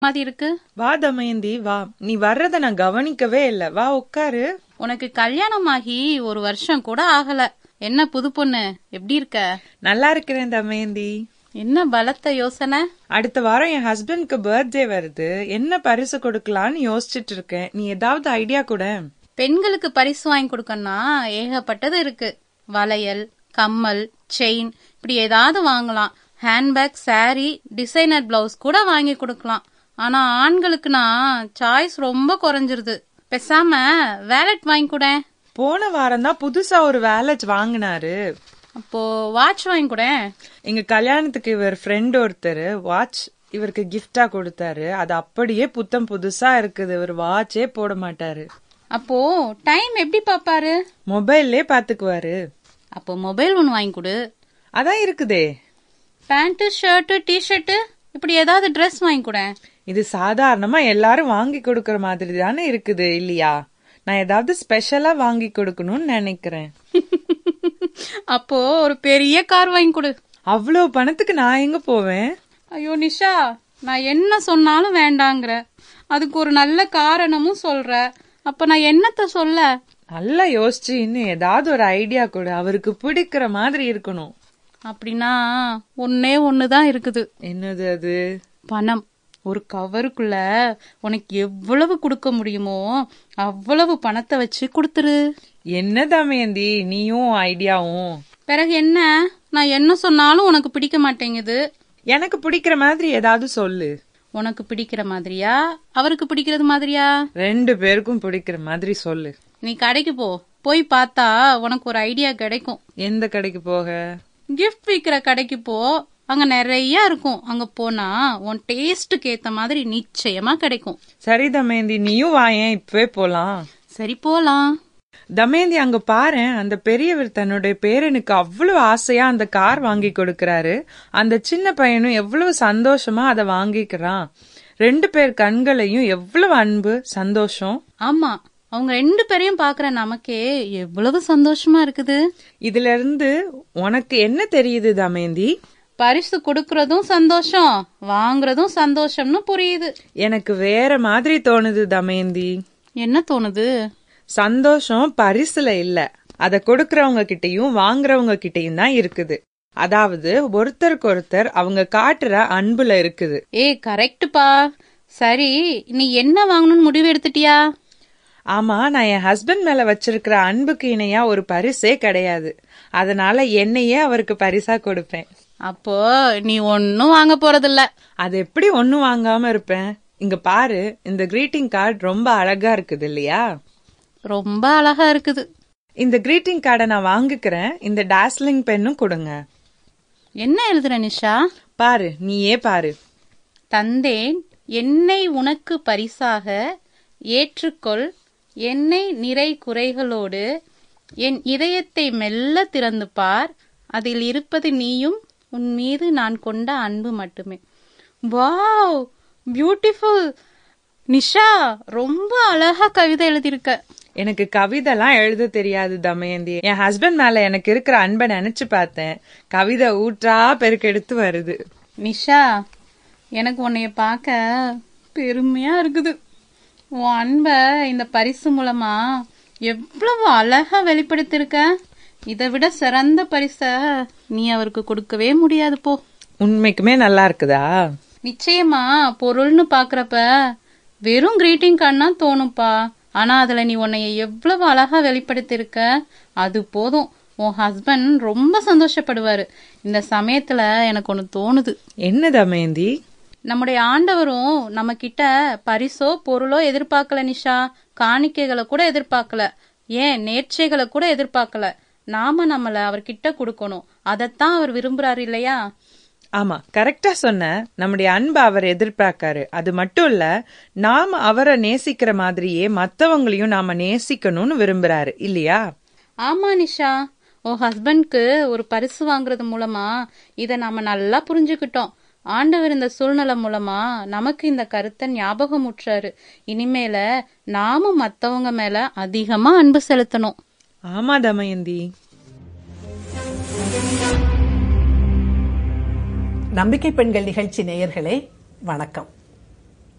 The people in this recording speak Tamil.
மாதிரி இருக்கு வா தமயந்தி வா நீ வர்றத நான் கவனிக்கவே இல்ல வா உட்காரு உனக்கு கல்யாணம் ஆகி ஒரு வருஷம் கூட ஆகல என்ன புது பொண்ணு எப்படி இருக்க நல்லா இருக்கிறேன் தமயந்தி என்ன பலத்த யோசனை அடுத்த வாரம் என் ஹஸ்பண்ட்க்கு பர்த்டே வருது என்ன பரிசு கொடுக்கலான்னு யோசிச்சுட்டு இருக்கேன் நீ ஏதாவது ஐடியா கூட பெண்களுக்கு பரிசு வாங்கி கொடுக்கணும்னா ஏகப்பட்டது இருக்கு வளையல் கம்மல் செயின் இப்படி ஏதாவது வாங்கலாம் ஹேண்ட்பேக் saree டிசைனர் பிளவுஸ் கூட வாங்கி கொடுக்கலாம் ஆனா ஆண்களுக்குனா சாய்ஸ் ரொம்ப குறைஞ்சிருது பேசாம வேலட் வாங்கி கூட போன வாரம் தான் புதுசா ஒரு வேலட் வாங்கினாரு அப்போ வாட்ச் வாங்கி கூட எங்க கல்யாணத்துக்கு இவர் ஃப்ரெண்ட் ஒருத்தர் வாட்ச் இவருக்கு கிஃப்டா கொடுத்தாரு அது அப்படியே புத்தம் புதுசா இருக்குது இவர் வாட்சே போட மாட்டாரு அப்போ டைம் எப்படி பாப்பாரு மொபைல்லே பாத்துக்குவாரு அப்போ மொபைல் ஒன்று வாங்கி கொடு அதான் இருக்குதே பேண்ட் ஷர்ட் டிஷர்ட் இப்படி ஏதாவது Dress வாங்கி கூட இது சாதாரணமா எல்லாரும் வாங்கி கொடுக்கற மாதிரி தானே இருக்குது இல்லையா நான் ஏதாவது ஸ்பெஷலா வாங்கி கொடுக்கணும்னு நினைக்கிறேன் அப்போ ஒரு பெரிய கார் வாங்கி கொடு அவ்வளவு பணத்துக்கு நான் எங்க போவேன் ஐயோ நிஷா நான் என்ன சொன்னாலும் வேண்டாங்கிற அதுக்கு ஒரு நல்ல காரணமும் சொல்ற அப்ப நான் என்னத்த சொல்ல நல்லா யோசிச்சு இன்னும் ஏதாவது ஒரு ஐடியா கொடு அவருக்கு பிடிக்கிற மாதிரி இருக்கணும் அப்படின்னா ஒன்னே ஒண்ணுதான் இருக்குது என்னது அது பணம் ஒரு கவருக்குள்ள உனக்கு எவ்வளவு கொடுக்க முடியுமோ அவ்வளவு பணத்தை வச்சு கொடுத்துரு என்ன தமயந்தி நீயும் ஐடியாவும் பிறகு என்ன நான் என்ன சொன்னாலும் உனக்கு பிடிக்க மாட்டேங்குது எனக்கு பிடிக்கிற மாதிரி ஏதாவது சொல்லு உனக்கு பிடிக்கிற மாதிரியா அவருக்கு பிடிக்கிறது மாதிரியா ரெண்டு பேருக்கும் பிடிக்கிற மாதிரி சொல்லு நீ கடைக்கு போ போய் பார்த்தா உனக்கு ஒரு ஐடியா கிடைக்கும் எந்த கடைக்கு போக கிஃப்ட் விக்கிற கடைக்கு போ அங்க நிறைய இருக்கும் அங்க போனா உன் டேஸ்டுக்கு ஏத்த மாதிரி நிச்சயமா கிடைக்கும் சரி தமயந்தி நீயும் வாயேன் இப்பவே போலாம் சரி போலாம் தமயந்தி அங்க பாரேன் அந்த பெரியவர் தன்னுடைய பேரனுக்கு அவ்வளவு ஆசையா அந்த கார் வாங்கி கொடுக்கறாரு அந்த சின்ன பையனும் எவ்வளவு சந்தோஷமா அதை வாங்கிக்கிறான் ரெண்டு பேர் கண்களையும் எவ்வளவு அன்பு சந்தோஷம் ஆமா அவங்க ரெண்டு பேரையும் பாக்குற நமக்கே எவ்வளவு சந்தோஷமா இருக்குது இதுல இருந்து உனக்கு என்ன தெரியுது தமயந்தி பரிசு கொடுக்கறதும் சந்தோஷம் வாங்குறதும் சந்தோஷம்னு புரியுது எனக்கு வேற மாதிரி தோணுது தமயந்தி என்ன தோணுது சந்தோஷம் பரிசுல இல்ல அத கொடுக்கறவங்க கிட்டயும் வாங்குறவங்க கிட்டயும் தான் இருக்குது அதாவது ஒருத்தருக்கு ஒருத்தர் அவங்க காட்டுற அன்புல இருக்குது ஏ கரெக்டுப்பா சரி நீ என்ன வாங்கணும்னு முடிவு எடுத்துட்டியா ஆமா நான் என் ஹஸ்பண்ட் மேல வச்சிருக்கிற அன்புக்கு இணையா ஒரு பரிசே கிடையாது அதனால என்னையே அவருக்கு பரிசா கொடுப்பேன் அப்போ நீ ஒன்னும் வாங்க போறதில்ல அது எப்படி ஒண்ணும் வாங்காம இருப்பேன் இங்க பாரு இந்த greeting கார்டு ரொம்ப அழகா இருக்குது இல்லையா ரொம்ப அழகா இருக்குது இந்த greeting கார்டை நான் வாங்கிக்கிறேன் இந்த டாஸ்லிங் பென்னும் கொடுங்க என்ன எழுதுற நிஷா பாரு நீயே பாரு தந்தேன் என்னை உனக்கு பரிசாக ஏற்றுக்கொள் என்னை நிறை குறைகளோடு என் இதயத்தை மெல்ல திறந்து பார் அதில் இருப்பது நீயும் உன் மீது நான் கொண்ட அன்பு மட்டுமே வாவ் பியூட்டிஃபுல் நிஷா ரொம்ப அழகா கவிதை எழுதியிருக்க எனக்கு கவிதைலாம் எழுத தெரியாது தமயந்தி என் ஹஸ்பண்ட் மேல எனக்கு இருக்கிற அன்பை நினைச்சு பார்த்தேன் கவிதை ஊற்றா பெருக்கெடுத்து வருது நிஷா எனக்கு உன்னைய பார்க்க பெருமையா இருக்குது உன் அன்பை இந்த பரிசு மூலமா எவ்வளவு அழகா வெளிப்படுத்தியிருக்க இதை விட சிறந்த பரிச நீ அவருக்கு கொடுக்கவே முடியாது போ உண்மைக்குமே நல்லா இருக்குதா நிச்சயமா பொருள்னு பாக்குறப்ப வெறும் கிரீட்டிங் கார்டுனா தோணும்ப்பா ஆனா அதுல நீ உன்னைய எவ்வளவு அழகா வெளிப்படுத்தியிருக்க அது போதும் உன் ஹஸ்பண்ட் ரொம்ப சந்தோஷப்படுவாரு இந்த சமயத்துல எனக்கு ஒண்ணு தோணுது என்ன தமயந்தி நம்முடைய ஆண்டவரும் நம்ம கிட்ட பரிசோ பொருளோ எதிர்பார்க்கல நிஷா காணிக்கைகளை கூட எதிர்பார்க்கல ஏன் நேர்ச்சைகளை கூட எதிர்பார்க்கல நாம நம்மள அவர்கிட்ட கொடுக்கணும் அதைத்தான் அவர் விரும்புறாரு இல்லையா ஆமா கரெக்டா சொன்ன நம்முடைய அன்பை அவர் எதிர்பார்க்காரு அது மட்டும் இல்ல நாம அவரை நேசிக்கிற மாதிரியே மத்தவங்களையும் நாம நேசிக்கணும்னு விரும்புறாரு இல்லையா ஆமா நிஷா உன் ஹஸ்பண்ட்க்கு ஒரு பரிசு வாங்குறது மூலமா இத நாம நல்லா புரிஞ்சுக்கிட்டோம் ஆண்டவர் இந்த சூழ்நிலை மூலமா நமக்கு இந்த கருத்தை ஞாபகம் உற்றாரு இனிமேல நாமும் மத்தவங்க மேல அதிகமா அன்பு செலுத்தணும் ஆமா தமயந்தி நம்பிக்கை பெண்கள் நிகழ்ச்சி நேயர்களே வணக்கம்